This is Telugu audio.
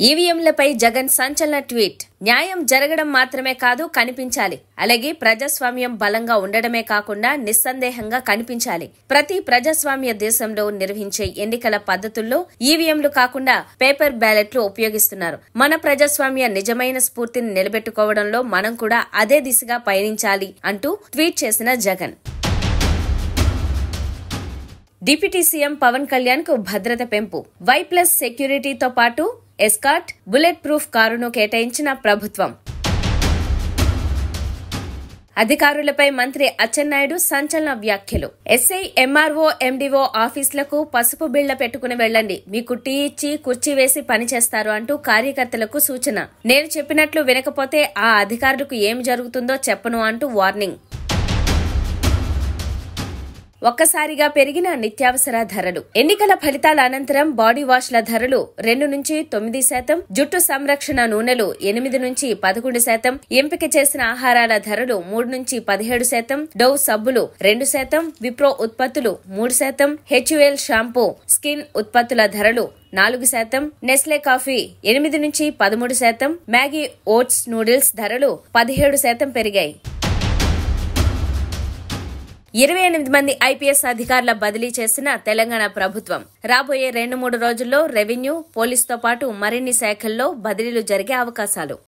ఈవీఎంలపై జగన్ సంచలన ట్వీట్ న్యాయం జరగడం మాత్రమే కాదు కనిపించాలి అలాగే ప్రజాస్వామ్యం బలంగా ఉండడమే కాకుండా నిస్సందేహంగా కనిపించాలి ప్రతి ప్రజాస్వామ్య దేశంలో నిర్వహించే ఎన్నికల పద్ధతుల్లో ఈవీఎంలు కాకుండా పేపర్ బ్యాలెట్లు ఉపయోగిస్తున్నారు మన ప్రజాస్వామ్య నిజమైన స్ఫూర్తిని నిలబెట్టుకోవడంలో మనం కూడా అదే దిశగా పయనించాలి అంటూ ట్వీట్ చేసిన జగన్ డిప్యూటీ సీఎం పవన్ కళ్యాణ్ కు భద్రత పెంపు వై ప్లస్ సెక్యూరిటీతో పాటు ఎస్కాట్ బుల్లెట్ ప్రూఫ్ కారును కేటాయించిన ప్రభుత్వం అధికారులపై మంత్రి అచ్చెన్నాయుడు సంచలన వ్యాఖ్యలు ఎస్ఐ ఎంఆర్ఓ ఎండిఓ ఆఫీసులకు పసుపు బిళ్ల పెట్టుకుని వెళ్లండి మీకు టీ ఇచ్చి కుర్చీ వేసి పనిచేస్తారు అంటూ కార్యకర్తలకు సూచన నేను చెప్పినట్లు వినకపోతే ఆ అధికారులకు ఏం జరుగుతుందో చెప్పను అంటూ వార్నింగ్ ఒక్కసారిగా పెరిగిన నిత్యావసర ధరలు ఎన్నికల ఫలితాల అనంతరం బాడీ వాష్ల ధరలు రెండు నుంచి తొమ్మిది శాతం జుట్టు సంరక్షణ నూనెలు ఎనిమిది నుంచి పదకొండు శాతం ఎంపిక చేసిన ఆహారాల ధరలు మూడు నుంచి పదిహేడు శాతం డవ్ సబ్బులు రెండు శాతం విప్రో ఉత్పత్తులు మూడు శాతం హెచ్యుఎల్ షాంపూ స్కిన్ ఉత్పత్తుల ధరలు నాలుగు శాతం నెస్లే కాఫీ ఎనిమిది నుంచి పదమూడు శాతం మ్యాగీ ఓట్స్ నూడిల్స్ ధరలు పదిహేడు శాతం పెరిగాయి ఇరవై ఎనిమిది మంది ఐపీఎస్ అధికారుల బదిలీ చేసిన తెలంగాణ ప్రభుత్వం రాబోయే రెండు మూడు రోజుల్లో రెవెన్యూ పోలీసుతో పాటు మరిన్ని శాఖల్లో బదిలీలు జరిగే అవకాశాలు